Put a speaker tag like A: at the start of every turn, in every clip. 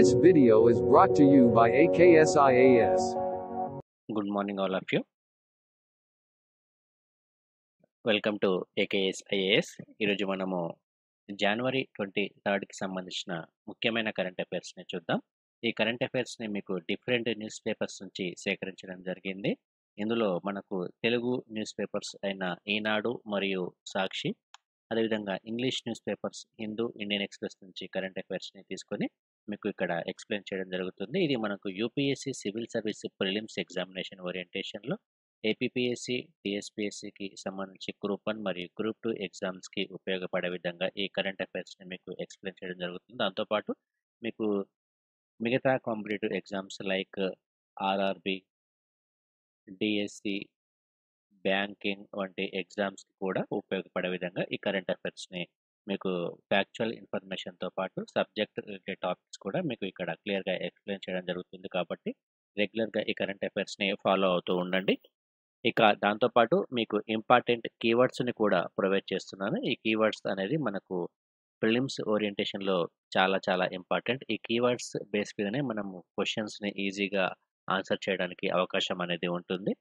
A: This video is brought to you by AKSIAS.
B: Good morning, all of you. Welcome to AKS IAS ఈరోజు మనము జనవరి twenty థర్డ్కి సంబంధించిన ముఖ్యమైన current అఫైర్స్ని చూద్దాం ఈ current అఫైర్స్ని మీకు డిఫరెంట్ న్యూస్ పేపర్స్ నుంచి సేకరించడం జరిగింది ఇందులో మనకు తెలుగు న్యూస్ పేపర్స్ అయిన ఈనాడు మరియు సాక్షి అదేవిధంగా English newspapers Hindu Indian Express నుంచి కరెంట్ అఫైర్స్ని తీసుకొని మీకు ఇక్కడ ఎక్స్ప్లెయిన్ చేయడం జరుగుతుంది ఇది మనకు UPSC civil service prelims examination ఓరియంటేషన్లో ఏపీపీఎస్సీ టీఎస్పీఎస్సీకి సంబంధించి గ్రూప్ వన్ మరియు గ్రూప్ టూ ఎగ్జామ్స్కి ఉపయోగపడే విధంగా ఈ కరెంట్ అఫైర్స్ని మీకు ఎక్స్ప్లెయిన్ చేయడం జరుగుతుంది దాంతోపాటు మీకు మిగతా competitive exams like RRB DSC banking వంటి ఎగ్జామ్స్కి కూడా ఉపయోగపడే విధంగా ఈ కరెంట్ అఫైర్స్ని మీకు ఫ్యాక్చువల్ ఇన్ఫర్మేషన్తో పాటు సబ్జెక్ట్ రిలేటెడ్ టాపిక్స్ కూడా మీకు ఇక్కడ క్లియర్గా ఎక్స్ప్లెయిన్ చేయడం జరుగుతుంది కాబట్టి రెగ్యులర్గా ఈ కరెంట్ అఫైర్స్ని ఫాలో అవుతూ ఉండండి ఇక దాంతోపాటు మీకు ఇంపార్టెంట్ కీవర్డ్స్ని కూడా ప్రొవైడ్ చేస్తున్నాను ఈ కీవర్డ్స్ అనేది మనకు ప్రిలిమ్స్ ఓరియంటేషన్లో చాలా చాలా ఇంపార్టెంట్ ఈ కీవర్డ్స్ బేస్ మీదనే మనము క్వశ్చన్స్ని ఈజీగా ఆన్సర్ చేయడానికి అవకాశం అనేది ఉంటుంది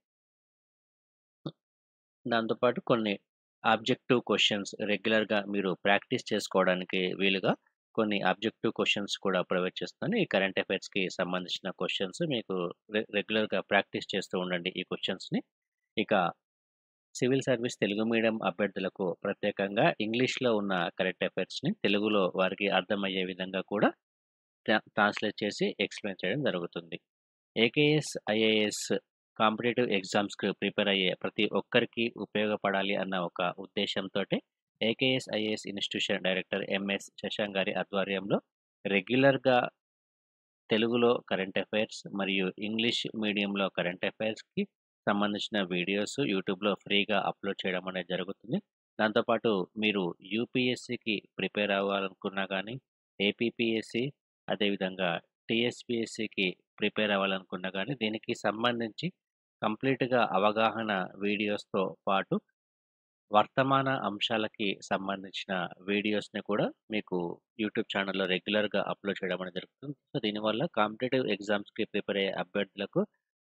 B: దాంతోపాటు కొన్ని ఆబ్జెక్టివ్ క్వశ్చన్స్ రెగ్యులర్గా మీరు ప్రాక్టీస్ చేసుకోవడానికి వీలుగా కొన్ని ఆబ్జెక్టివ్ క్వశ్చన్స్ కూడా ప్రొవైడ్ చేస్తాను ఈ కరెంట్ అఫైర్స్కి సంబంధించిన క్వశ్చన్స్ మీకు రె రెగ్యులర్గా ప్రాక్టీస్ చేస్తూ ఉండండి ఈ క్వశ్చన్స్ని ఇక సివిల్ సర్వీస్ తెలుగు మీడియం అభ్యర్థులకు ప్రత్యేకంగా ఇంగ్లీష్లో ఉన్న కరెంట్ అఫైర్స్ని తెలుగులో వారికి అర్థమయ్యే విధంగా కూడా ట్రాన్స్లేట్ చేసి ఎక్స్ప్లెయిన్ చేయడం జరుగుతుంది ఏకేఎస్ ఐఏఎస్ కాంపిటేటివ్ ఎగ్జామ్స్కి ప్రిపేర్ అయ్యే ప్రతి ఒక్కరికి ఉపయోగపడాలి అన్న ఒక ఉద్దేశంతో AKS IAS institution director MS Shashank గారి ఆధ్వర్యంలో రెగ్యులర్గా తెలుగులో కరెంట్ అఫైర్స్ మరియు ఇంగ్లీష్ మీడియంలో కరెంట్ అఫైర్స్కి సంబంధించిన వీడియోస్ యూట్యూబ్లో ఫ్రీగా అప్లోడ్ చేయడం అనేది జరుగుతుంది దాంతోపాటు మీరు యూపీఎస్సికి ప్రిపేర్ అవ్వాలనుకున్నా కానీ ఏపీపీఎస్సి అదేవిధంగా టీఎస్పీఎస్సికి ప్రిపేర్ అవ్వాలనుకున్నా కానీ దీనికి సంబంధించి కంప్లీట్గా అవగాహన వీడియోస్తో పాటు వర్తమాన అంశాలకి సంబంధించిన వీడియోస్ని కూడా మీకు యూట్యూబ్ ఛానల్లో రెగ్యులర్గా అప్లోడ్ చేయడం అనేది జరుగుతుంది సో దీనివల్ల కాంపిటేటివ్ ఎగ్జామ్స్కి ప్రిపేర్ అయ్యే అభ్యర్థులకు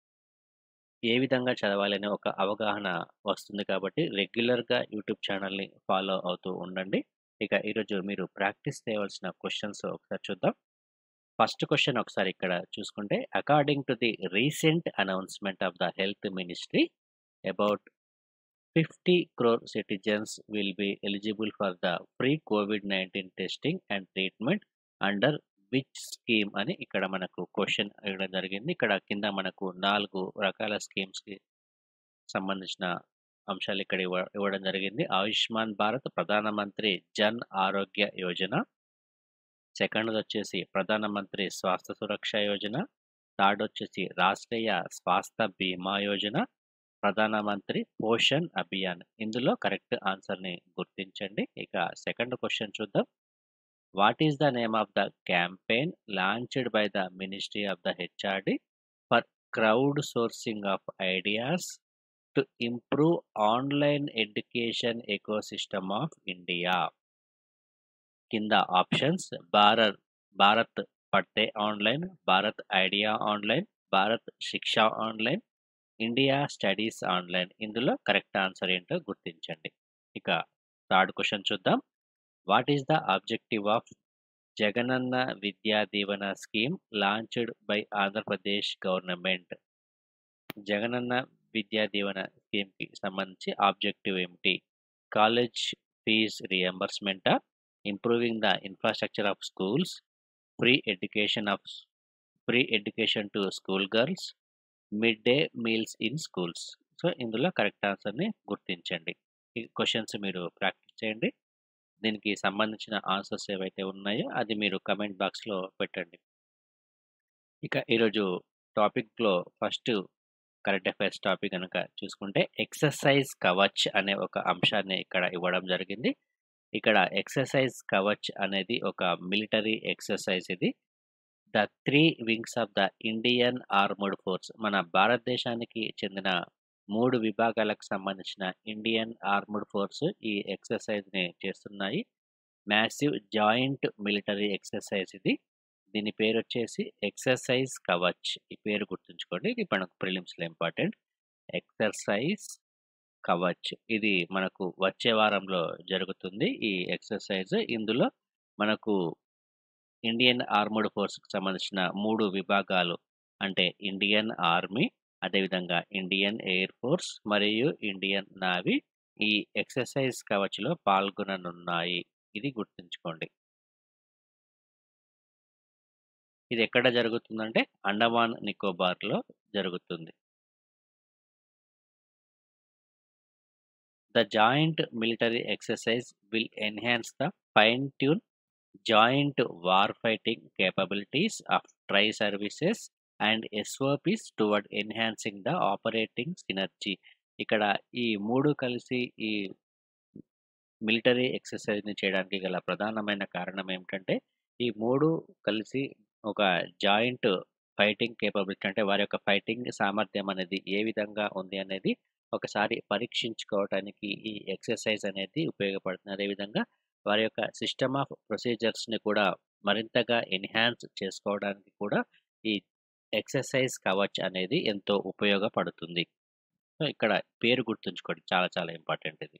B: ఏ విధంగా చదవాలి అనే ఒక అవగాహన వస్తుంది కాబట్టి రెగ్యులర్గా యూట్యూబ్ ఛానల్ని ఫాలో అవుతూ ఉండండి ఇక ఈరోజు మీరు ప్రాక్టీస్ చేయవలసిన క్వశ్చన్స్ ఒకసారి చూద్దాం ఫస్ట్ క్వశ్చన్ ఒకసారి ఇక్కడ చూసుకుంటే according to the recent announcement of the health ministry about fifty crore citizens will be eligible for the free COVID nineteen testing and treatment under which scheme అని ఇక్కడ మనకు క్వశ్చన్ ఇవ్వడం జరిగింది ఇక్కడ కింద మనకు నాలుగు రకాల స్కీమ్స్కి సంబంధించిన అంశాలు ఇక్కడ ఇవ్వ ఇవ్వడం జరిగింది ఆయుష్మాన్ భారత్ ప్రధానమంత్రి జన్ ఆరోగ్య యోజన సెకండ్ వచ్చేసి ప్రధానమంత్రి స్వాస్థ్య సురక్ష యోజన థర్డ్ వచ్చేసి రాష్ట్రీయ స్వాస్థ్య బీమా యోజన ప్రధానమంత్రి పోషణ్ అభియాన్ ఇందులో కరెక్ట్ ఆన్సర్ని గుర్తించండి ఇక సెకండ్ క్వశ్చన్ చూద్దాం what is the name of the campaign launched by the ministry of the HRD for crowd sourcing of ideas to improve online education ecosystem of India కింద options Bharat Bharat Padhe online Bharat idea online Bharat Shiksha online India studies online ఇందులో correct answer ఏంటో గుర్తించండి ఇక third question చూద్దాం what is the objective of Jagananna Vidya Deevena scheme launched by Andhra Pradesh government Jagananna Vidya Deevena స్కీమ్కి సంబంధించి objective ఏమిటి college fee రియంబర్స్మెంటా improving the infrastructure of schools free education of free education to school girls mid day meals in schools so ఇందులో correct ఆన్సర్ని గుర్తించండి ఈ questions మీరు practice చేయండి దీనికి సంబంధించిన ఆన్సర్స్ ఏవైతే ఉన్నాయో అది మీరు కమెంట్ బాక్స్లో పెట్టండి ఇక ఈరోజు టాపిక్లో ఫస్ట్ కరెంట్ అఫైర్స్ టాపిక్ కనుక చూసుకుంటే ఎక్సర్సైజ్ కవచ్ అనే ఒక అంశాన్ని ఇక్కడ ఇవ్వడం జరిగింది ఇక్కడ ఎక్సర్సైజ్ కవచ్ అనేది ఒక మిలిటరీ ఎక్సర్సైజ్ ఇది the three wings of the Indian armoured force మన భారతదేశానికి చెందిన మూడు విభాగాలకు సంబంధించిన ఇండియన్ ఆర్మర్డ్ ఫోర్స్ ఈ ఎక్సర్సైజ్ని చేస్తున్నాయి మ్యాసివ్ జాయింట్ మిలిటరీ ఎక్సర్సైజ్ ఇది దీని పేరొచ్చేసి ఎక్సర్సైజ్ కవచ్. ఈ పేరు గుర్తుంచుకోండి. ఇది మనకు ప్రిలిమ్స్‌లో ఇంపార్టెంట్. ఎక్సర్సైజ్ కవచ్. ఇది మనకు వచ్చే వారంలో జరుగుతుంది. ఈ ఎక్సర్సైజ్. ఇందులో మనకు ఇండియన్ ఆర్మ్డ్ ఫోర్స్‌కి సంబంధించిన 3 విభాగాలు అంటే ఇండియన్ ఆర్మీ, అదేవిధంగా ఇండియన్ ఎయిర్ ఫోర్స్ మరియు ఇండియన్ నావీ ఈ ఎక్సర్సైజ్ కవచ్‌లో పాల్గొననున్నాయి. ఇది గుర్తుంచుకోండి. ఇది ఎక్కడ జరుగుతుందంటే అండమాన్ నికోబార్‌లో జరుగుతుంది. The joint military exercise will enhance the fine-tune joint warfighting capabilities of tri-services and SOPs toward enhancing the operating synergy. ఇక్కడ ఈ 3 కలిసి ఈ మిలిటరీ ఎక్సర్సైజ్‌ని చేయడానికి గల ప్రధానమైన కారణం ఏమిటంటే, ఈ 3 కలిసి ఒక జాయింట్ ఫైటింగ్ కేపబిలిటీ అంటే వారి యొక్క ఫైటింగ్ సామర్థ్యం అనేది ఏ విధంగా ఉంది అనేది ఒకసారి పరీక్షించుకోవటానికి ఈ ఎక్సర్సైజ్ అనేది ఉపయోగపడుతుంది. అదేవిధంగా వారి యొక్క సిస్టమ్ ఆఫ్ ప్రొసీజర్స్‌ని కూడా మరింతగా ఎన్హాన్స్ చేసుకోవడానికి కూడా ఈ ఎక్సర్సైజ్ కవచ్ అనేది ఎంతో ఉపయోగపడుతుంది. సో, ఇక్కడ పేరు గుర్తుంచుకోండి. చాలా చాలా ఇంపార్టెంట్ ఇది.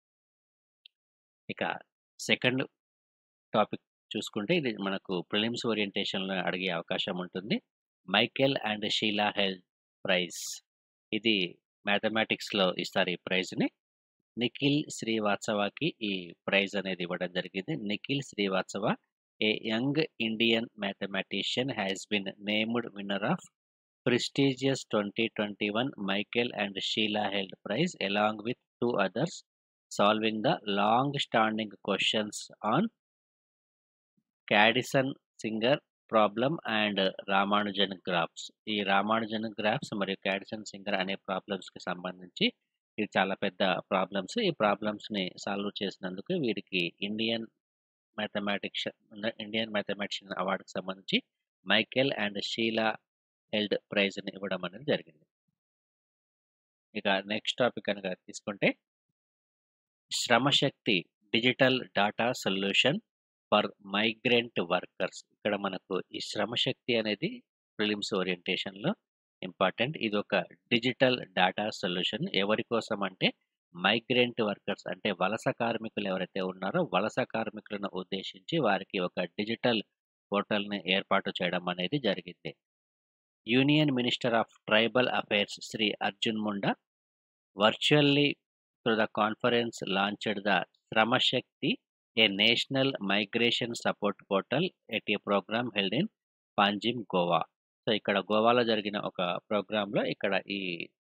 B: ఇక సెకండ్ టాపిక్ చూసుకుంటే ఇది మనకు ప్రిలిమ్స్ ఓరియంటేషన్‌లో అడిగే అవకాశం ఉంటుంది. Michael and Sheila health prize. ఇది మ్యాథమెటిక్స్‌లో ఇస్తారు ఈ ప్రైజ్‌ని. నిఖిల్ శ్రీవాత్సవకి ఈ ప్రైజ్ అనేది ఇవ్వడం జరిగింది. Nikhil Srivastava a young Indian mathematician has been named winner of prestigious 2021 Michael and Sheila health prize along with 2 others solving the long standing questions on Kadison Singer problem and Ramanujan graphs. ఈ Ramanujan graphs మరియు కాడిసన్ singer అనే ప్రాబ్లమ్స్‌కి సంబంధించి ఇవి చాలా పెద్ద problems. ఈ ప్రాబ్లమ్స్‌ని solve చేసినందుకు వీరికి ఇండియన్ మ్యాథమెటిషియన్ ఇండియన్ మ్యాథమెటిషియన్ అవార్డ్‌కి సంబంధించి మైకేల్ అండ్ షీలా హెల్డ్ ప్రైజ్‌ని ఇవ్వడం అనేది జరిగింది. ఇక నెక్స్ట్ టాపిక్ కనుక తీసుకుంటే Shramshakti digital data solution for migrant workers. ఇక్కడ మనకు ఈ శ్రమశక్తి అనేది ప్రిలిమ్స్ ఓరియంటేషన్‌లో ఇంపార్టెంట్. ఇదొక డిజిటల్ డాటా సొల్యూషన్. ఎవరి కోసం అంటే మైగ్రెంట్ వర్కర్స్ అంటే వలస కార్మికులు ఎవరైతే ఉన్నారో వలస కార్మికులను ఉద్దేశించి వారికి ఒక డిజిటల్ పోర్టల్‌ని ఏర్పాటు చేయడం అనేది జరిగింది. Union minister of tribal affairs Shri Arjun Munda virtually through the conference launched the Shramshakti a national migration support portal at a programme held in Panjim, Goa. So, ఇక్కడ గోవాలో జరిగిన ఒక ప్రోగ్రామ్‌లో ఇక్కడ ఈ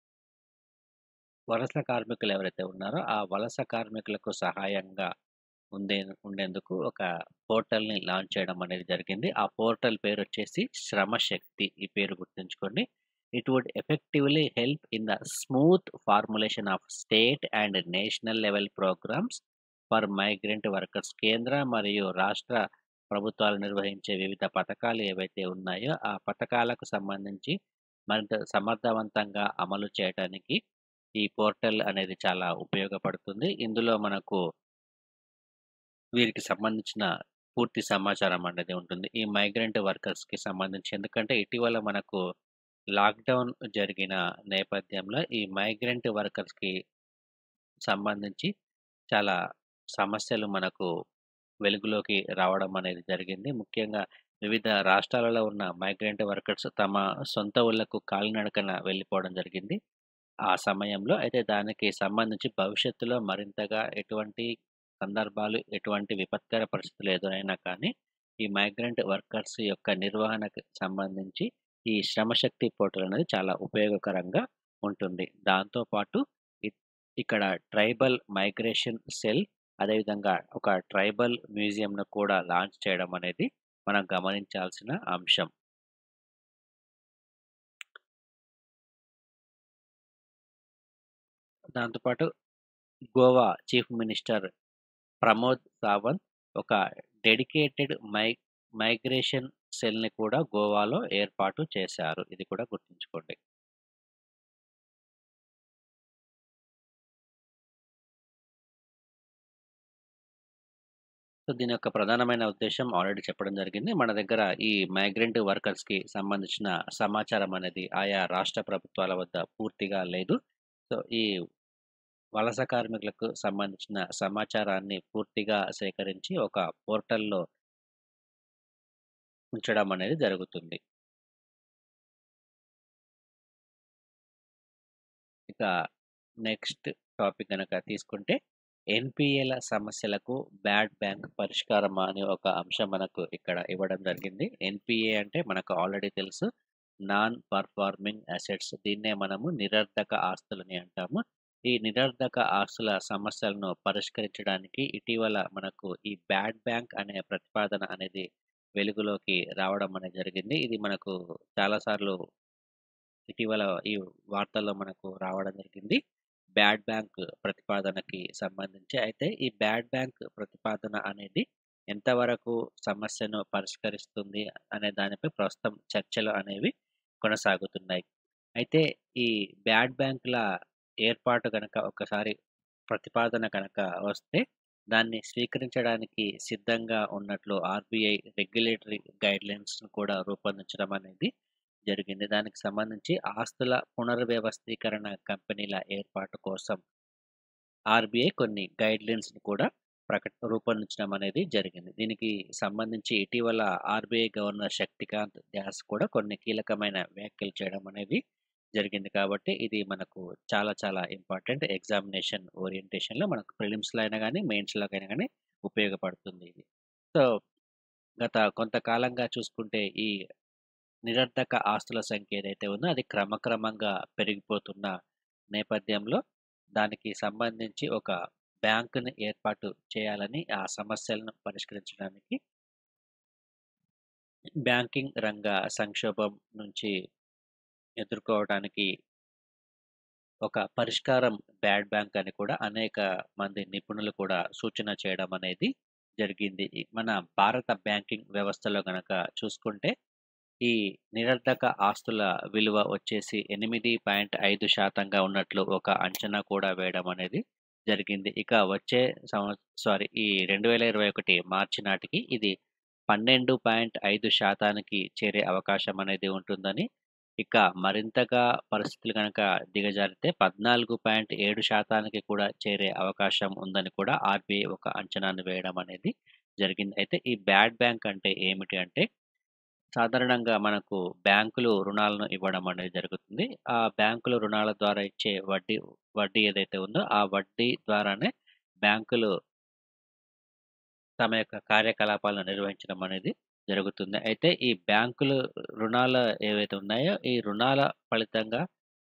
B: వలస కార్మికులు ఎవరైతే ఉన్నారో ఆ వలస కార్మికులకు సహాయంగా ఉండే ఉండేందుకు ఒక పోర్టల్‌ని లాంచ్ చేయడం అనేది జరిగింది. ఆ పోర్టల్ పేరొచ్చేసి శ్రమశక్తి. ఈ పేరు గుర్తుంచుకోండి. It would effectively help in the smooth formulation of state and national level programmes for migrant workers. కేంద్ర మరియు రాష్ట్ర ప్రభుత్వాలు నిర్వహించే వివిధ పథకాలు ఏవైతే ఉన్నాయో ఆ పథకాలకు సంబంధించి మరింత సమర్థవంతంగా అమలు చేయటానికి ఈ పోర్టల్ అనేది చాలా ఉపయోగపడుతుంది. ఇందులో మనకు వీరికి సంబంధించిన పూర్తి సమాచారం అనేది ఉంటుంది. ఈ మైగ్రెంట్ వర్కర్స్‌కి సంబంధించి ఎందుకంటే ఇటీవల మనకు లాక్‌డౌన్ జరిగిన నేపథ్యంలో ఈ మైగ్రెంట్ వర్కర్స్‌కి సంబంధించి చాలా సమస్యలు మనకు వెలుగులోకి రావడం అనేది జరిగింది. ముఖ్యంగా వివిధ రాష్ట్రాలలో ఉన్న మైగ్రెంట్ వర్కర్స్ తమ సొంత ఊళ్ళకు కాలినడకన వెళ్ళిపోవడం జరిగింది. ఆ సమయంలో అయితే దానికి సంబంధించి భవిష్యత్తులో మరింతగా ఎటువంటి సందర్భాలు, ఎటువంటి విపత్కర పరిస్థితులు ఎదురైనా కానీ ఈ మైగ్రెంట్ వర్కర్స్ యొక్క నిర్వహణకు సంబంధించి ఈ శ్రమశక్తి పోర్టల్ అనేది చాలా ఉపయోగకరంగా ఉంటుంది. దాంతో పాటు ఇ ఇక్కడ ట్రైబల్ మైగ్రేషన్ సెల్ అదేవిధంగా ఒక ట్రైబల్ మ్యూజియంను కూడా లాంచ్ చేయడం అనేది మనం గమనించాల్సిన అంశం. దాంతో పాటు గోవా చీఫ్ మినిస్టర్ ప్రమోద్ సావంత్ ఒక డెడికేటెడ్ మై మైగ్రేషన్ సెల్‌ని కూడా గోవాలో ఏర్పాటు చేశారు. ఇది కూడా గుర్తుంచుకోండి. సో, సో, దీని యొక్క ప్రధానమైన ఉద్దేశ్యం ఆల్రెడీ చెప్పడం జరిగింది. మన దగ్గర ఈ మైగ్రెంట్ వర్కర్స్‌కి సంబంధించిన సమాచారం అనేది ఆయా రాష్ట్ర ప్రభుత్వాల వద్ద పూర్తిగా లేదు. సో, ఈ వలస కార్మికులకు సంబంధించిన సమాచారాన్ని పూర్తిగా సేకరించి ఒక పోర్టల్‌లో ఉంచడం అనేది జరుగుతుంది. ఇక నెక్స్ట్ టాపిక్ గనక తీసుకుంటే ఎన్‌పీఏల సమస్యలకు బ్యాడ్ బ్యాంక్ పరిష్కారమా అనే ఒక అంశం మనకు ఇక్కడ ఇవ్వడం జరిగింది. ఎన్‌పీఏ అంటే మనకు ఆల్రెడీ తెలుసు. నాన్ పర్ఫార్మింగ్ అసెట్స్ దీన్నే మనము నిరర్ధక ఆస్తులని అంటాము. ఈ నిరర్ధక ఆస్తుల సమస్యలను పరిష్కరించడానికి ఇటీవల మనకు ఈ బ్యాడ్ బ్యాంక్ అనే ప్రతిపాదన అనేది వెలుగులోకి రావడం అనేది జరిగింది. ఇది మనకు చాలా సార్లు ఇటీవల ఈ వార్తల్లో మనకు రావడం జరిగింది. బ్యాడ్ బ్యాంక్ ప్రతిపాదనకి సంబంధించి. అయితే ఈ బ్యాడ్ బ్యాంక్ ప్రతిపాదన అనేది ఎంతవరకు సమస్యను పరిష్కరిస్తుంది అనే దానిపై ప్రస్తుతం చర్చలు అనేవి కొనసాగుతున్నాయి. అయితే ఈ బ్యాడ్ బ్యాంక్‌ల ఏర్పాటు గనక ఒకసారి ప్రతిపాదన గనక వస్తే దాన్ని స్వీకరించడానికి సిద్ధంగా ఉన్నట్లు ఆర్‌బీఐ రెగ్యులేటరీ గైడ్‌లైన్స్‌ను కూడా రూపొందించడం అనేది జరిగింది. దానికి సంబంధించి ఆస్తుల పునర్వ్యవస్థీకరణ కంపెనీల ఏర్పాటు కోసం ఆర్‌బీఐ కొన్ని గైడ్‌లైన్స్‌ని కూడా ప్రకట రూపొందించడం అనేది జరిగింది. దీనికి సంబంధించి ఇటీవల ఆర్‌బీఐ గవర్నర్ శక్తికాంత్ దాస్ కూడా కొన్ని కీలకమైన వ్యాఖ్యలు చేయడం అనేది జరిగింది. కాబట్టి ఇది మనకు చాలా చాలా ఇంపార్టెంట్ ఎగ్జామినేషన్ ఓరియంటేషన్‌లో మనకు ప్రిలిమ్స్‌లో అయినా గాని, మెయిన్స్‌లోకైనా గాని ఉపయోగపడుతుంది ఇది. సో, గత కొంతకాలంగా చూసుకుంటే ఈ నిరర్ధక ఆస్తుల సంఖ్య ఏదైతే ఉందో అది క్రమక్రమంగా పెరిగిపోతున్న నేపథ్యంలో దానికి సంబంధించి ఒక బ్యాంక్‌ని ఏర్పాటు చేయాలని ఆ సమస్యలను పరిష్కరించడానికి బ్యాంకింగ్ రంగ సంక్షోభం నుంచి ఎదుర్కోవడానికి ఒక పరిష్కారం బ్యాడ్ బ్యాంక్ అని కూడా అనేక మంది నిపుణులు కూడా సూచన చేయడం అనేది జరిగింది. ఈ మన భారత బ్యాంకింగ్ వ్యవస్థలో గనక చూసుకుంటే ఈ నిరర్ధక ఆస్తుల విలువ వచ్చేసి 8.5% ఉన్నట్లు ఒక అంచనా కూడా వేయడం అనేది జరిగింది. ఇక వచ్చే సంవ సారీ ఈ 2021 మార్చి నాటికి ఇది 12.5%కి చేరే అవకాశం అనేది ఉంటుందని, ఇక మరింతగా పరిస్థితులు గనక దిగజారితే 14.7%కి కూడా చేరే అవకాశం ఉందని కూడా ఆర్‌బీఐ ఒక అంచనాను వేయడం అనేది జరిగింది. అయితే ఈ బ్యాడ్ బ్యాంక్ అంటే ఏమిటి అంటే సాధారణంగా మనకు బ్యాంకులు రుణాలను ఇవ్వడం అనేది జరుగుతుంది. ఆ బ్యాంకులు రుణాల ద్వారా ఇచ్చే వడ్డీ వడ్డీ ఏదైతే ఉందో ఆ వడ్డీ ద్వారానే బ్యాంకులు తమ యొక్క కార్యకలాపాలను నిర్వహించడం అనేది జరుగుతుంది. అయితే ఈ బ్యాంకులు రుణాలు ఏవైతే ఉన్నాయో ఈ రుణాల ఫలితంగా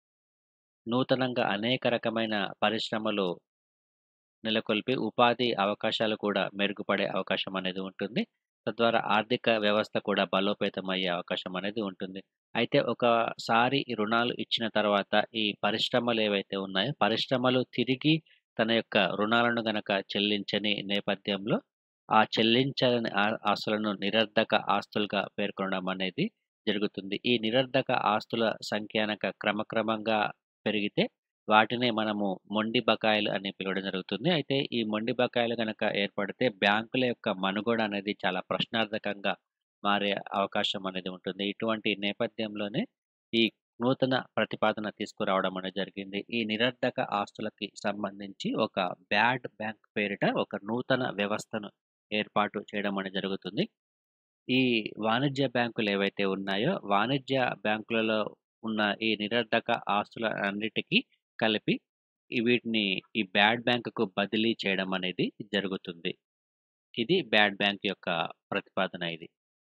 B: నూతనంగా అనేక రకమైన పరిశ్రమలు నెలకొల్పి ఉపాధి అవకాశాలు కూడా మెరుగుపడే అవకాశం అనేది ఉంటుంది. తద్వారా ఆర్థిక వ్యవస్థ కూడా బలోపేతం అయ్యే అవకాశం అనేది ఉంటుంది. అయితే ఒకసారి ఈ రుణాలు ఇచ్చిన తర్వాత ఈ పరిశ్రమలు ఏవైతే ఉన్నాయో పరిశ్రమలు తిరిగి తన యొక్క రుణాలను గనక చెల్లించని నేపథ్యంలో ఆ చెల్లించని ఆ ఆస్తులను నిరర్ధక ఆస్తులుగా పేర్కొనడం అనేది జరుగుతుంది. ఈ నిరర్ధక ఆస్తుల సంఖ్య గనక క్రమక్రమంగా పెరిగితే వాటినే మనము మొండి బకాయిలు అని పిలవడం జరుగుతుంది. అయితే ఈ మొండి బకాయిలు గనక ఏర్పడితే బ్యాంకుల యొక్క మనుగడ అనేది చాలా ప్రశ్నార్థకంగా మారే అవకాశం అనేది ఉంటుంది. ఇటువంటి నేపథ్యంలోనే ఈ నూతన ప్రతిపాదన తీసుకురావడం అనేది జరిగింది. ఈ నిరర్ధక ఆస్తులకి సంబంధించి ఒక బ్యాడ్ బ్యాంక్ పేరిట ఒక నూతన వ్యవస్థను ఏర్పాటు చేయడం అనేది జరుగుతుంది. ఈ వాణిజ్య బ్యాంకులు ఏవైతే ఉన్నాయో వాణిజ్య బ్యాంకులలో ఉన్న ఈ నిరర్ధక ఆస్తుల అన్నిటికి కలిపి ఈ వీటిని ఈ బ్యాడ్ బ్యాంక్‌కు బదిలీ చేయడం అనేది జరుగుతుంది. ఇది బ్యాడ్ బ్యాంక్ యొక్క ప్రతిపాదన ఇది.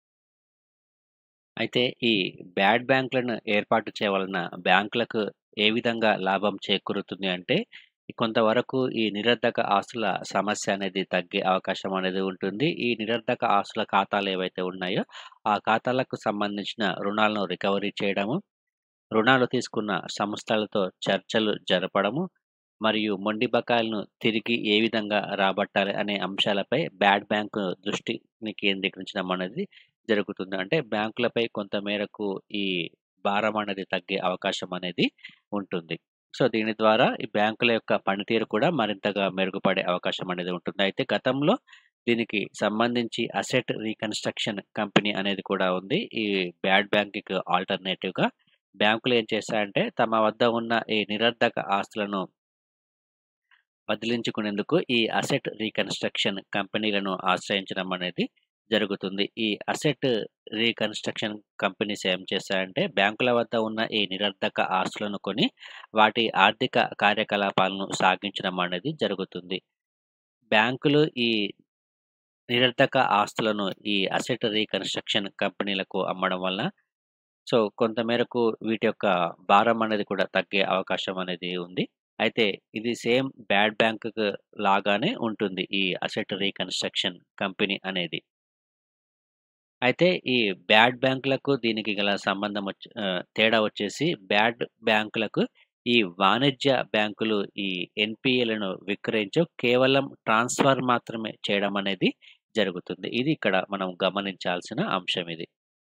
B: అయితే ఈ బ్యాడ్ బ్యాంక్‌లను ఏర్పాటు చేయవలన బ్యాంకులకు ఏ విధంగా లాభం చేకూరుతుంది అంటే కొంతవరకు ఈ నిరర్ధక ఆస్తుల సమస్య అనేది తగ్గే అవకాశం అనేది ఉంటుంది. ఈ నిరర్ధక ఆస్తుల ఖాతాలు ఏవైతే ఉన్నాయో ఆ ఖాతాలకు సంబంధించిన రుణాలను రికవరీ చేయడము, రుణాలు తీసుకున్న సంస్థలతో చర్చలు జరపడము, మరియు మొండి బకాయిలను తిరిగి ఏ విధంగా రాబట్టాలి అనే అంశాలపై బ్యాడ్ బ్యాంక్ దృష్టిని కేంద్రీకరించడం అనేది జరుగుతుంది. అంటే బ్యాంకులపై కొంత మేరకు ఈ భారం అనేది తగ్గే అవకాశం అనేది ఉంటుంది. సో, దీని ద్వారా ఈ బ్యాంకుల యొక్క పనితీరు కూడా మరింతగా మెరుగుపడే అవకాశం అనేది ఉంటుంది. అయితే గతంలో దీనికి సంబంధించి అసెట్ రీకన్‌స్ట్రక్షన్ కంపెనీ అనేది కూడా ఉంది. ఈ బ్యాడ్ బ్యాంక్‌కి ఆల్టర్‌నేటివ్‌గా బ్యాంకులు ఏం చేశాయంటే తమ వద్ద ఉన్న ఈ నిరర్ధక ఆస్తులను బదిలించుకునేందుకు ఈ అసెట్ రీకన్‌స్ట్రక్షన్ కంపెనీలను ఆశ్రయించడం అనేది జరుగుతుంది. ఈ అసెట్ రీకన్‌స్ట్రక్షన్ కంపెనీస్ ఏం చేశాయంటే బ్యాంకుల వద్ద ఉన్న ఈ నిరర్ధక ఆస్తులను కొని వాటి ఆర్థిక కార్యకలాపాలను సాగించడం అనేది జరుగుతుంది. బ్యాంకులు ఈ నిరర్ధక ఆస్తులను ఈ అసెట్ రీకన్‌స్ట్రక్షన్ కంపెనీలకు అమ్మడం వలన సో, కొంతమేరకు వీటి యొక్క భారం అనేది కూడా తగ్గే అవకాశం అనేది ఉంది. అయితే ఇది సేమ్ బ్యాడ్ బ్యాంక్‌కు లాగానే ఉంటుంది. ఈ అసెట్ రీకన్‌స్ట్రక్షన్ కంపెనీ అనేది. అయితే ఈ బ్యాడ్ బ్యాంకులకు దీనికి గల సంబంధం వచ్చి ఆహ్, తేడా వచ్చేసి బ్యాడ్ బ్యాంకులకు ఈ వాణిజ్య బ్యాంకులు ఈ ఎన్‌పీఏలను విక్రయించవు. కేవలం ట్రాన్స్‌ఫర్ మాత్రమే చేయడం అనేది జరుగుతుంది. ఇది ఇక్కడ మనం గమనించాల్సిన అంశం ఇది.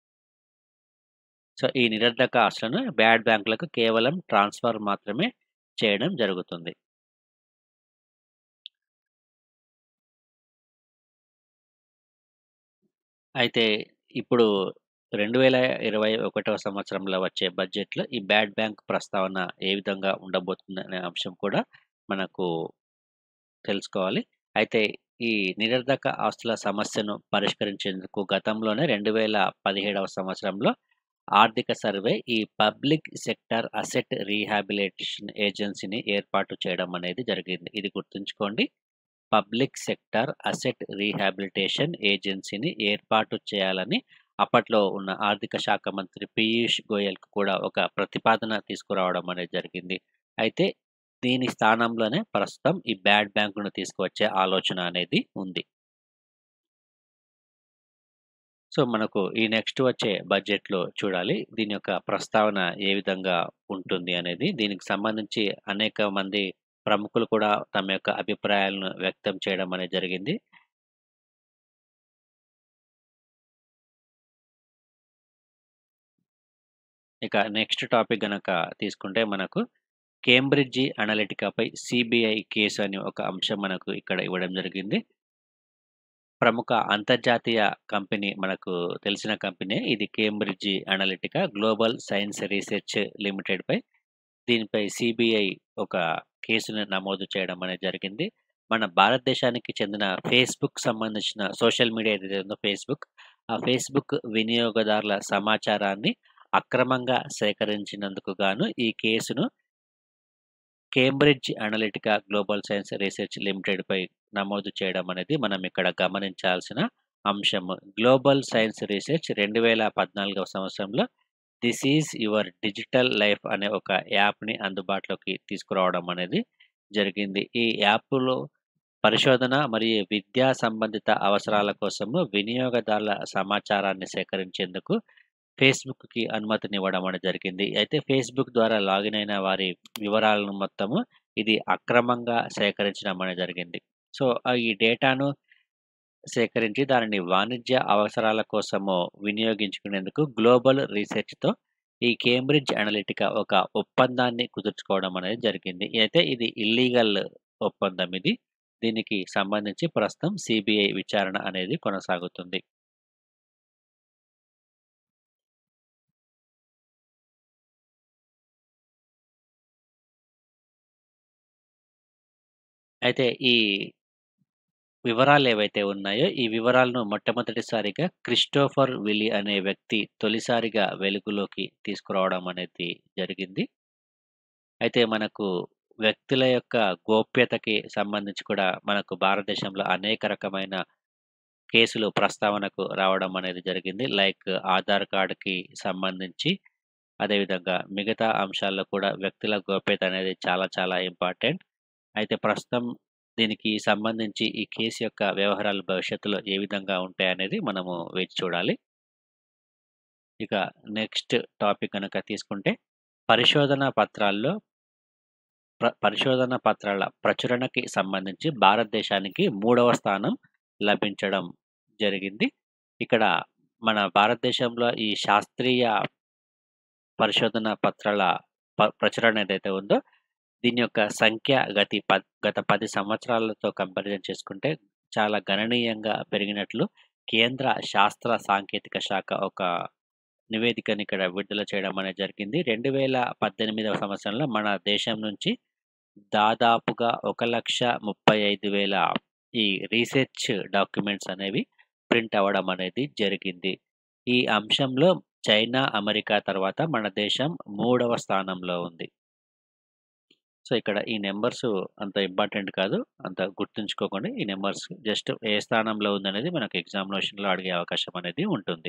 B: సో, ఈ నిరర్ధక ఆస్తులను బ్యాడ్ బ్యాంకులకు కేవలం ట్రాన్స్‌ఫర్ మాత్రమే చేయడం జరుగుతుంది. అయితే ఇప్పుడు 2021 సంవత్సరంలో వచ్చే బడ్జెట్‌లో ఈ బ్యాడ్ బ్యాంక్ ప్రస్తావన ఏ విధంగా ఉండబోతుందనే అంశం కూడా మనకు తెలుసుకోవాలి. అయితే ఈ నిరర్ధక ఆస్తుల సమస్యను పరిష్కరించేందుకు గతంలోనే 2017వ సంవత్సరంలో ఆర్థిక సర్వే ఈ పబ్లిక్ సెక్టార్ అసెట్ రీహాబిలిటేషన్ ఏజెన్సీని ఏర్పాటు చేయడం అనేది జరిగింది. ఇది గుర్తుంచుకోండి. పబ్లిక్ సెక్టార్ అసెట్ రీహాబిలిటేషన్ ఏజెన్సీని ఏర్పాటు చేయాలని అప్పట్లో ఉన్న ఆర్థిక శాఖ మంత్రి పీయూష్ గోయల్‌కి కూడా ఒక ప్రతిపాదన తీసుకురావడం అనేది జరిగింది. అయితే దీని స్థానంలోనే ప్రస్తుతం ఈ బ్యాడ్ బ్యాంకును తీసుకువచ్చే ఆలోచన అనేది ఉంది. సో, మనకు ఈ నెక్స్ట్ వచ్చే బడ్జెట్‌లో చూడాలి. దీని యొక్క ప్రస్తావన ఏ విధంగా ఉంటుంది అనేది. దీనికి సంబంధించి అనేక మంది ప్రముఖులు కూడా తమ యొక్క అభిప్రాయాలను వ్యక్తం చేయడం అనేది జరిగింది. ఇక నెక్స్ట్ టాపిక్ గనక తీసుకుంటే మనకు కేంబ్రిడ్జి అనలిటికాపై సీబీఐ కేసు అని ఒక అంశం మనకు ఇక్కడ ఇవ్వడం జరిగింది. ప్రముఖ అంతర్జాతీయ కంపెనీ మనకు తెలిసిన కంపెనీ ఇది Cambridge Analytica Global Science Research లిమిటెడ్‌పై దీనిపై సీబీఐ ఒక కేసును నమోదు చేయడం అనేది జరిగింది. మన భారతదేశానికి చెందిన ఫేస్‌బుక్ సంబంధించిన సోషల్ మీడియా ఏదైతే ఉందో ఫేస్‌బుక్, ఆ ఫేస్‌బుక్ వినియోగదారుల సమాచారాన్ని అక్రమంగా సేకరించినందుకు గాను ఈ కేసును Cambridge Analytica Global Science Research లిమిటెడ్‌పై నమోదు చేయడం అనేది మనం ఇక్కడ గమనించాల్సిన అంశం. గ్లోబల్ సైన్స్ రీసెర్చ్ 2014వ సంవత్సరంలో 'this is your digital life' అనే ఒక యాప్‌ని అందుబాటులోకి తీసుకురావడం అనేది జరిగింది. ఈ యాప్‌లో పరిశోధన మరియు విద్యా సంబంధిత అవసరాల కోసము వినియోగదారుల సమాచారాన్ని సేకరించేందుకు ఫేస్‌బుక్‌కి అనుమతినివ్వడం అనేది జరిగింది. అయితే ఫేస్‌బుక్ ద్వారా లాగిన్ అయిన వారి వివరాలను మొత్తము ఇది అక్రమంగా సేకరించడం అనేది జరిగింది. సో, ఆహ్, ఈ డేటాను సేకరించి దానిని వాణిజ్య అవసరాల కోసము వినియోగించుకునేందుకు గ్లోబల్ రీసెర్చ్‌తో ఈ కేంబ్రిడ్జ్ అనలిటికా ఒక ఒప్పందాన్ని కుదుర్చుకోవడం అనేది జరిగింది. అయితే ఇది ఇల్లీగల్ ఒప్పందం ఇది. దీనికి సంబంధించి ప్రస్తుతం సీబీఐ విచారణ అనేది కొనసాగుతుంది. అయితే ఈ వివరాలేవైతే ఉన్నాయో, ఈ వివరాలను మొట్టమొదటిసారిగా క్రిస్టోఫర్ విలీ అనే వ్యక్తి తొలిసారిగా వెలుగులోకి తీసుకురావడం అనేది జరిగింది. అయితే మనకు వ్యక్తుల యొక్క గోప్యతకి సంబంధించి కూడా మనకు భారతదేశంలో అనేక రకమైన కేసులు ప్రస్తావనకు రావడం అనేది జరిగింది. లైక్ ఆధార్ కార్డ్‌కి సంబంధించి, అదేవిధంగా మిగతా అంశాల్లో కూడా వ్యక్తుల గోప్యత అనేది చాలా చాలా ఇంపార్టెంట్. అయితే ప్రస్తుతం దీనికి సంబంధించి ఈ కేసు యొక్క వ్యవహారాలు భవిష్యత్తులో ఏ విధంగా ఉంటాయనేది మనము వేచి చూడాలి. ఇక నెక్స్ట్ టాపిక్ గనక తీసుకుంటే పరిశోధనా పత్రాల్లో ప్ర పరిశోధన పత్రాల ప్రచురణకి సంబంధించి భారతదేశానికి మూడవ స్థానం లభించడం జరిగింది. ఇక్కడ మన భారతదేశంలో ఈ శాస్త్రీయ పరిశోధన పత్రాల ప ప్రచురణ ఏదైతే ఉందో, దీని యొక్క సంఖ్య గతి పద్ గత 10 సంవత్సరాలతో కంపారిజన్ చేసుకుంటే చాలా గణనీయంగా పెరిగినట్లు కేంద్ర శాస్త్ర సాంకేతిక శాఖ ఒక నివేదికని ఇక్కడ విడుదల చేయడం అనేది జరిగింది. 2018వ సంవత్సరంలో మన దేశం నుంచి దాదాపుగా 1,35,000 ఈ రీసెర్చ్ డాక్యుమెంట్స్ అనేవి ప్రింట్ అవ్వడం అనేది జరిగింది. ఈ అంశంలో చైనా, అమెరికా తర్వాత మన దేశం మూడవ స్థానంలో ఉంది. సో, ఇక్కడ ఈ నంబర్స్ అంత ఇంపార్టెంట్ కాదు. అంత గుర్తుంచుకోకండి. ఈ నంబర్స్ జస్ట్ ఏ స్థానంలో ఉందనేది మనకు ఎగ్జామినేషన్‌లో అడిగే అవకాశం అనేది ఉంటుంది.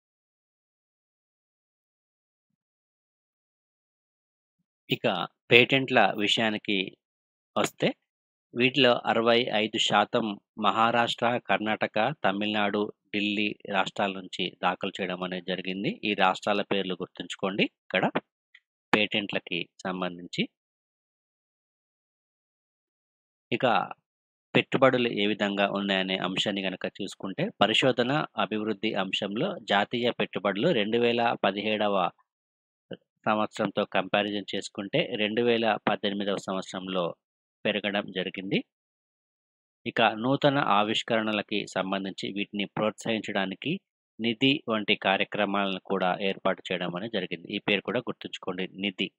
B: ఇక పేటెంట్‌ల విషయానికి వస్తే వీటిలో 65% మహారాష్ట్ర, కర్ణాటక, తమిళనాడు, ఢిల్లీ రాష్ట్రాల నుంచి దాఖలు చేయడం అనేది జరిగింది. ఈ రాష్ట్రాల పేర్లు గుర్తుంచుకోండి ఇక్కడ పేటెంట్‌లకి సంబంధించి. ఇక పెట్టుబడులు ఏ విధంగా ఉన్నాయనే అంశాన్ని గనక చూసుకుంటే పరిశోధన, అభివృద్ధి అంశంలో జాతీయ పెట్టుబడులు 2017వ సంవత్సరంతో కంపారిజన్ చేసుకుంటే 2018వ సంవత్సరంలో పెరగడం జరిగింది. ఇక నూతన ఆవిష్కరణలకి సంబంధించి వీటిని ప్రోత్సహించడానికి నిధి వంటి కార్యక్రమాలను కూడా ఏర్పాటు చేయడం అనేది జరిగింది. ఈ పేరు కూడా గుర్తుంచుకోండి నిధి.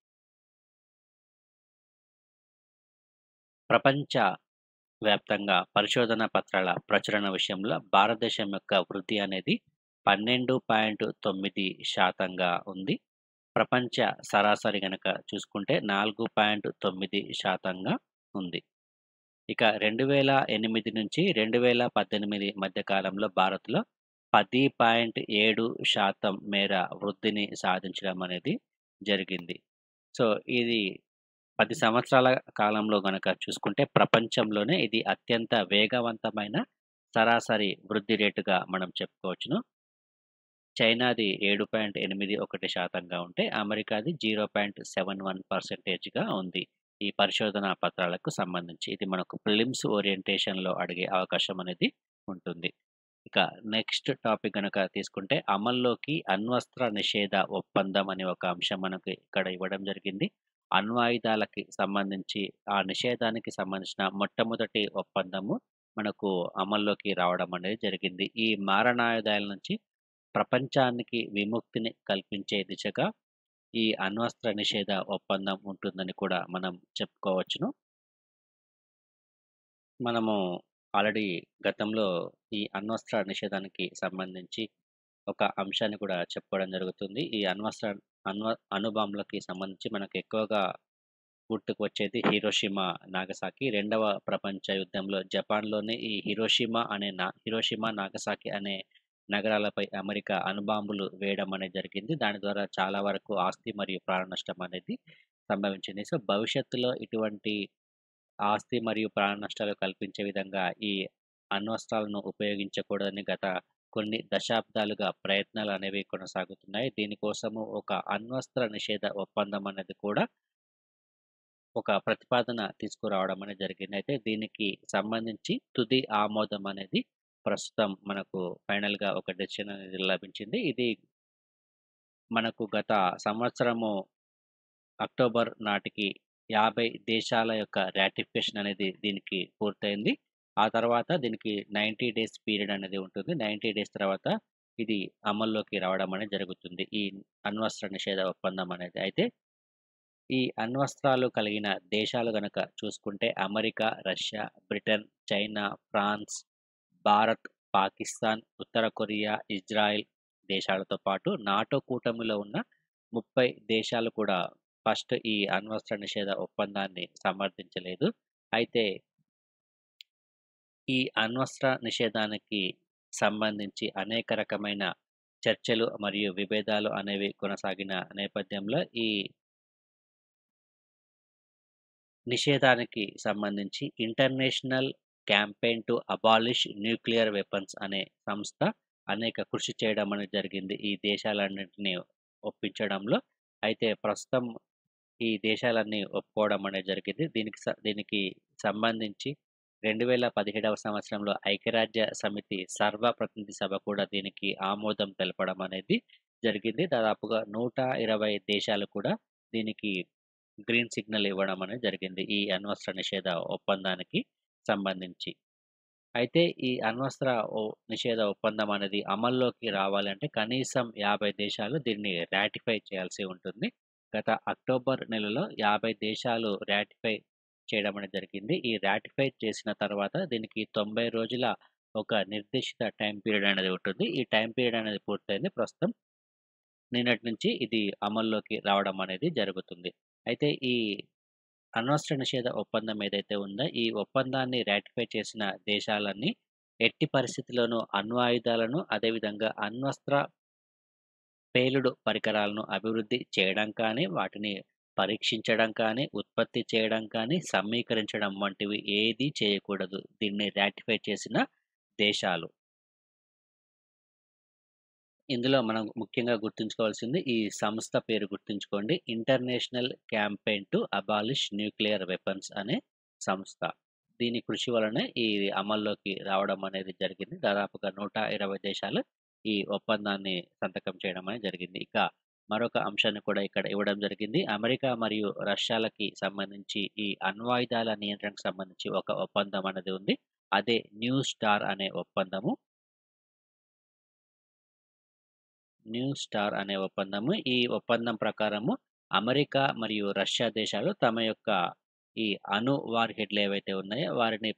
B: ప్రపంచ వ్యాప్తంగా పరిశోధన పత్రాల ప్రచురణ విషయంలో భారతదేశం యొక్క వృద్ధి అనేది 12.9% ఉంది. ప్రపంచ సరాసరి గనక చూసుకుంటే 4.9% ఉంది. ఇక 2008 నుంచి 2018 మధ్య కాలంలో భారత్‌లో 10.7% మేర వృద్ధిని సాధించడం అనేది జరిగింది. సో, ఇది 10 సంవత్సరాల కాలంలో గనక చూసుకుంటే ప్రపంచంలోనే ఇది అత్యంత వేగవంతమైన సరాసరి వృద్ధి రేటుగా మనం చెప్పుకోవచ్చును. చైనాది 7.81%గా ఉంటే అమెరికాది 0.71%గా ఉంది. ఈ పరిశోధనా పత్రాలకు సంబంధించి. ఇది మనకు ప్రిలిమ్స్ ఓరియంటేషన్‌లో అడిగే అవకాశం అనేది ఉంటుంది. ఇక నెక్స్ట్ టాపిక్ గనక తీసుకుంటే అమల్లోకి అణ్వస్త్ర నిషేధ ఒప్పందం అనే ఒక అంశం మనకు ఇక్కడ ఇవ్వడం జరిగింది. అణ్వాయుధాలకి సంబంధించి ఆ నిషేధానికి సంబంధించిన మొట్టమొదటి ఒప్పందము మనకు అమల్లోకి రావడం అనేది జరిగింది. ఈ మారణాయుధాల నుంచి ప్రపంచానికి విముక్తిని కల్పించే దిశగా ఈ అణ్వస్త్ర నిషేధ ఒప్పందం ఉంటుందని కూడా మనం చెప్పుకోవచ్చును. మనము ఆల్రెడీ గతంలో ఈ అణ్వస్త్ర నిషేధానికి సంబంధించి ఒక అంశాన్ని కూడా చెప్పుకోవడం జరుగుతుంది. ఈ అణ్వస్త్ర అణ్వ అణుబాంబులకి సంబంధించి మనకు ఎక్కువగా గుర్తుకు వచ్చేది హిరోషిమా, నాగసాకి. రెండవ ప్రపంచ యుద్ధంలో జపాన్‌లోని ఈ హిరోషిమా అనే నా హిరోషిమా, నాగసాకి అనే నగరాలపై అమెరికా అణుబాంబులు వేయడం అనేది జరిగింది. దాని ద్వారా చాలా వరకు ఆస్తి మరియు ప్రాణ నష్టం అనేది సంభవించింది. సో, భవిష్యత్తులో ఇటువంటి ఆస్తి మరియు ప్రాణ నష్టాలు కల్పించే విధంగా ఈ అణ్వస్త్రాలను ఉపయోగించకూడదని గత కొన్ని దశాబ్దాలుగా ప్రయత్నాలు అనేవి కొనసాగుతున్నాయి. దీనికోసము ఒక అణ్వస్త్ర నిషేధ ఒప్పందం అనేది కూడా ఒక ప్రతిపాదన తీసుకురావడం అనేది జరిగింది. అయితే దీనికి సంబంధించి తుది ఆమోదం అనేది ప్రస్తుతం మనకు ఫైనల్‌గా ఒక డెసిషన్ అనేది లభించింది. ఇది మనకు గత సంవత్సరము అక్టోబర్ నాటికి 50 దేశాల యొక్క రాటిఫికేషన్ అనేది దీనికి పూర్తయింది. ఆ తర్వాత దీనికి 90 డేస్ పీరియడ్ అనేది ఉంటుంది. 90 డేస్ తర్వాత ఇది అమల్లోకి రావడం అనేది జరుగుతుంది. ఈ అణ్వస్త్ర నిషేధ ఒప్పందం అనేది. అయితే ఈ అణ్వస్త్రాలు కలిగిన దేశాలు గనక చూసుకుంటే America, Russia, Britain, China, France, Bharat, Pakistan, ఉత్తర కొరియా, ఇజ్రాయెల్ దేశాలతో పాటు నాటో కూటమిలో ఉన్న 30 దేశాలు కూడా ఫస్ట్ ఈ అణ్వస్త్ర నిషేధ ఒప్పందాన్ని సమర్థించలేదు. అయితే ఈ అణ్వస్త్ర నిషేధానికి సంబంధించి అనేక రకమైన చర్చలు మరియు విభేదాలు అనేవి కొనసాగిన నేపథ్యంలో ఈ నిషేధానికి సంబంధించి international campaign to abolish nuclear weapons అనే సంస్థ అనేక కృషి చేయడం అనేది జరిగింది. ఈ దేశాలన్నిటిని ఒప్పించడంలో. అయితే ప్రస్తుతం ఈ దేశాలన్నీ ఒప్పుకోవడం అనేది జరిగింది. దీనికి స దీనికి సంబంధించి 2017వ సంవత్సరంలో ఐక్యరాజ్య సమితి సర్వప్రతినిధి సభ కూడా దీనికి ఆమోదం తెలపడం అనేది జరిగింది. దాదాపుగా 120 దేశాలు కూడా దీనికి గ్రీన్ సిగ్నల్ ఇవ్వడం అనేది జరిగింది. ఈ అణ్వస్త్ర నిషేధ ఒప్పందానికి సంబంధించి. అయితే ఈ అణ్వస్త్ర ఓ నిషేధ ఒప్పందం అనేది అమల్లోకి రావాలంటే కనీసం 50 దేశాలు దీన్ని రాటిఫై చేయాల్సి ఉంటుంది. గత అక్టోబర్ నెలలో 50 దేశాలు రాటిఫై చేయడం అనేది జరిగింది. ఈ రాటిఫై చేసిన తర్వాత దీనికి 90 రోజుల ఒక నిర్దేశిత టైం పీరియడ్ అనేది ఉంటుంది. ఈ టైం పీరియడ్ అనేది పూర్తయింది. ప్రస్తుతం నిన్నటి నుంచి ఇది అమల్లోకి రావడం అనేది జరుగుతుంది. అయితే ఈ అణ్వస్త్ర నిషేధ ఒప్పందం ఏదైతే ఉందో, ఈ ఒప్పందాన్ని రాటిఫై చేసిన దేశాలన్నీ ఎట్టి పరిస్థితిలోనూ అణ్వాయుధాలను, అదేవిధంగా అణ్వస్త్ర పేలుడు పరికరాలను అభివృద్ధి చేయడం కానీ, వాటిని పరీక్షించడం కానీ, ఉత్పత్తి చేయడం కానీ, సమీకరించడం వంటివి ఏదీ చేయకూడదు. దీన్ని రాటిఫై చేసిన దేశాలు. ఇందులో మనం ముఖ్యంగా గుర్తుంచుకోవాల్సింది ఈ సంస్థ పేరు గుర్తుంచుకోండి. International campaign to abolish nuclear weapons అనే సంస్థ. దీని కృషి వలనే ఇది అమల్లోకి రావడం అనేది జరిగింది. దాదాపుగా 120 దేశాలు ఈ ఒప్పందాన్ని సంతకం చేయడం అనేది జరిగింది. ఇక మరొక అంశాన్ని కూడా ఇక్కడ ఇవ్వడం జరిగింది. అమెరికా మరియు రష్యాలకి సంబంధించి ఈ అణ్వాయుధాల నియంత్రణకు సంబంధించి ఒక ఒప్పందం అనేది ఉంది. అదే న్యూ స్టార్ అనే ఒప్పందము. న్యూ స్టార్ అనే ఒప్పందము. ఈ ఒప్పందం ప్రకారము అమెరికా మరియు రష్యా దేశాలు తమ యొక్క ఈ అణు వార్‌హెడ్‌లు ఏవైతే ఉన్నాయో వారిని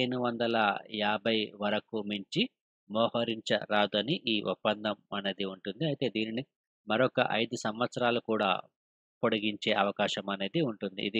B: 1550 వరకు మించి మోహరించరాదని ఈ ఒప్పందం అనేది ఉంటుంది. అయితే దీనిని మరొక 5 సంవత్సరాలు కూడా పొడిగించే అవకాశం అనేది ఉంటుంది. ఇది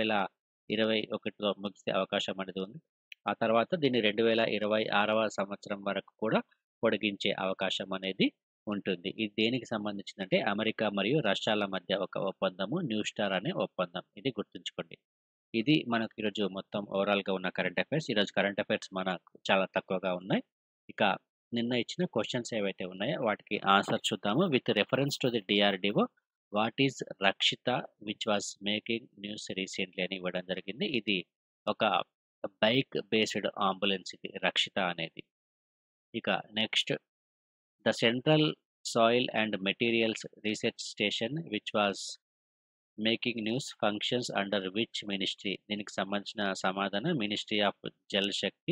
B: 2021లో ముగిసే అవకాశం అనేది ఉంది. ఆ తర్వాత దీన్ని 2026వ సంవత్సరం వరకు కూడా పొడిగించే అవకాశం అనేది ఉంటుంది. ఇది దేనికి సంబంధించిందంటే అమెరికా మరియు రష్యాల మధ్య ఒక ఒప్పందము న్యూ స్టార్ అనే ఒప్పందం. ఇది గుర్తుంచుకోండి. ఇది మనకు ఈరోజు మొత్తం ఓవరాల్‌గా ఉన్న కరెంట్ అఫైర్స్. ఈరోజు కరెంట్ అఫైర్స్ మనకు చాలా తక్కువగా ఉన్నాయి. ఇక నిన్న ఇచ్చిన క్వెషన్స్ ఏవైతే ఉన్నాయో వాటికి ఆన్సర్ చూద్దాము. With reference to the DRDO what is Rakshita which was making news recently అని ఇవ్వడం జరిగింది. ఇది ఒక బైక్ బేస్డ్ అంబులెన్స్ ఇది రక్షిత అనేది. ఇక next the central soil and materials research station which was making news functions under which ministry దీనికి సంబంధించిన సమాధానం మినిస్ట్రీ ఆఫ్ జల్ శక్తి.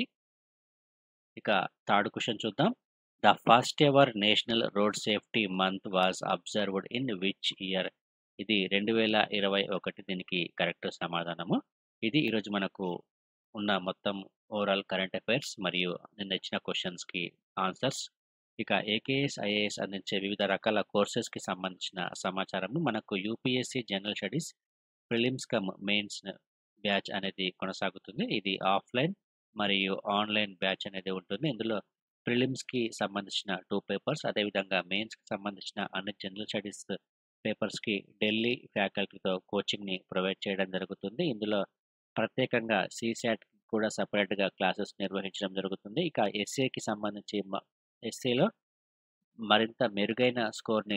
B: ఇక థర్డ్ క్వెషన్ చూద్దాం. The first ever national road safety month was observed in which year ఇది 2021 దీనికి correct సమాధానము. ఇది ఈరోజు మనకు ఉన్న మొత్తం ఓవరాల్ కరెంట్ అఫైర్స్ మరియు నిన్న ఇచ్చిన క్వెషన్స్‌కి ఆన్సర్స్. ఇక ఏకేఎస్, ఐఏఎస్ అందించే వివిధ రకాల కోర్సెస్‌కి సంబంధించిన సమాచారము మనకు UPSC general studies prelims cum mains batch అనేది కొనసాగుతుంది. ఇది ఆఫ్‌లైన్ మరియు ఆన్‌లైన్ బ్యాచ్ అనేది ఉంటుంది. ఇందులో ప్రిలిమ్స్‌కి సంబంధించిన 2 పేపర్స్ అదేవిధంగా మెయిన్స్‌కి సంబంధించిన అన్ని జనరల్ స్టడీస్ పేపర్స్‌కి ఢిల్లీ ఫ్యాకల్టీతో కోచింగ్‌ని ప్రొవైడ్ చేయడం జరుగుతుంది. ఇందులో ప్రత్యేకంగా సీసాట్ కూడా సెపరేట్‌గా క్లాసెస్ నిర్వహించడం జరుగుతుంది. ఇక ఎస్ఏకి సంబంధించి మ ఎస్ఏలో మరింత మెరుగైన స్కోర్‌ని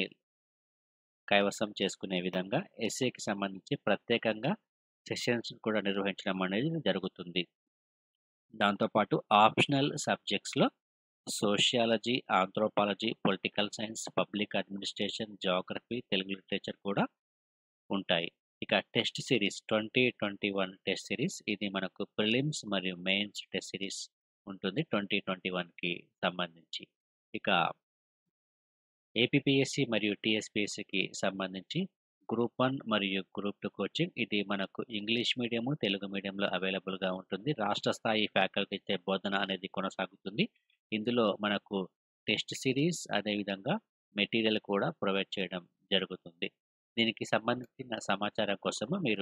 B: కైవసం చేసుకునే విధంగా ఎస్ఏకి సంబంధించి ప్రత్యేకంగా సెషన్స్ కూడా నిర్వహించడం అనేది జరుగుతుంది. దాంతో పాటు ఆప్షనల్ సబ్జెక్ట్స్‌లో sociology, anthropology, political science, public administration, geography, Telugu literature కూడా ఉంటాయి. ఇక టెస్ట్ సీరీస్ 2021 టెస్ట్ సీరీస్ ఇది మనకు ప్రిలిమ్స్ మరియు మెయిన్స్ టెస్ట్ సీరీస్ ఉంటుంది 2021కి సంబంధించి. ఇక ఏపీపీఎస్సీ మరియు టీఎస్‌పీఎస్సీకి సంబంధించి గ్రూప్ 1 మరియు గ్రూప్ 2 కోచింగ్ ఇది మనకు ఇంగ్లీష్ మీడియము, తెలుగు మీడియంలో అవైలబుల్‌గా ఉంటుంది. రాష్ట్ర స్థాయి ఫ్యాకల్టీచే బోధన అనేది కొనసాగుతుంది. ఇందులో మనకు టెస్ట్ సీరీస్ అదేవిధంగా మెటీరియల్ కూడా ప్రొవైడ్ చేయడం జరుగుతుంది. దీనికి సంబంధించిన సమాచారం కోసము మీరు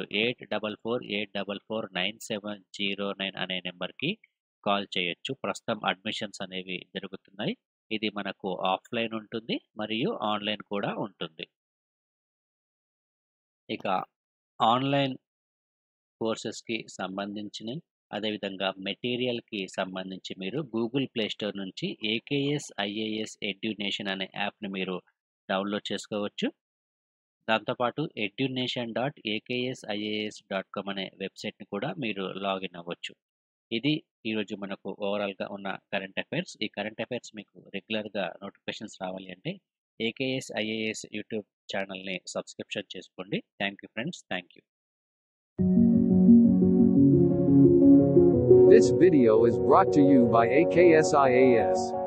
B: 8448449709 అనే నంబర్‌కి కాల్ చేయొచ్చు. ప్రస్తుతం అడ్మిషన్స్ అనేవి జరుగుతున్నాయి. ఇది మనకు ఆఫ్‌లైన్ ఉంటుంది మరియు ఆన్‌లైన్ కూడా ఉంటుంది. ఇక ఆన్‌లైన్ కోర్సెస్‌కి సంబంధించినయి అదేవిధంగా మెటీరియల్‌కి సంబంధించి మీరు గూగుల్ ప్లే స్టోర్ నుంచి ఏకేఎస్, ఐఏఎస్ ఎడ్యునేషన్ అనే యాప్‌ని మీరు డౌన్‌లోడ్ చేసుకోవచ్చు. దాంతో పాటు Edunation dot AKS IAS dot com అనే వెబ్‌సైట్‌ని కూడా మీరు లాగిన్ అవ్వచ్చు. ఇది ఈరోజు మనకు ఓవరాల్‌గా ఉన్న కరెంట్ అఫైర్స్. ఈ కరెంట్ అఫైర్స్ మీకు రెగ్యులర్‌గా నోటిఫికేషన్స్ రావాలి అంటే ఏకేఎస్, ఐఏఎస్ యూట్యూబ్ ఛానెల్‌ని సబ్స్క్రిప్షన్ చేసుకోండి. Thank you friends. Thank you.
A: This video is brought to you by AKSIAS.